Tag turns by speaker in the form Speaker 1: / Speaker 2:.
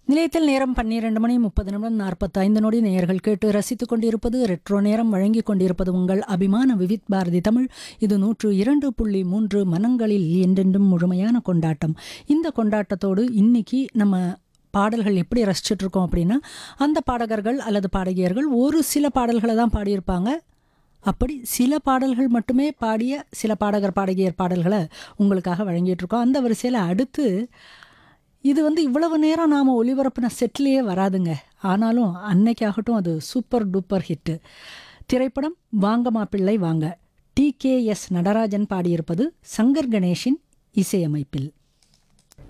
Speaker 1: நிலையத்தில் நேரம் பன்னிரண்டு மணி முப்பது நிமிடம் நாற்பத்தைந்து நொடி நேயர்கள் கேட்டு ரசித்துக் கொண்டிருப்பது ரெட்ரோ நேரம் வழங்கிக் கொண்டிருப்பது உங்கள் அபிமான விவித் பாரதி தமிழ் இது நூற்று இரண்டு புள்ளி மூன்று மனங்களில் என்றென்றும் முழுமையான கொண்டாட்டம் இந்த கொண்டாட்டத்தோடு இன்னைக்கு நம்ம பாடல்கள் எப்படி ரசிச்சுட்டு இருக்கோம் அப்படின்னா அந்த பாடகர்கள் அல்லது பாடகியர்கள் ஒரு சில பாடல்களை தான் பாடியிருப்பாங்க அப்படி சில பாடல்கள் மட்டுமே பாடிய சில பாடகர் பாடகியர் பாடல்களை உங்களுக்காக வழங்கிட்டு இருக்கோம் அந்த வரிசையில் அடுத்து இது வந்து இவ்வளவு நேரம் நாம் ஒளிபரப்பின செட்லேயே வராதுங்க ஆனாலும் அன்னைக்காகட்டும் அது சூப்பர் டூப்பர் ஹிட்டு திரைப்படம் Vaanga Mappillai Vaanga T K S Natarajan பாடியிருப்பது சங்கர் கணேஷின் இசையமைப்பில்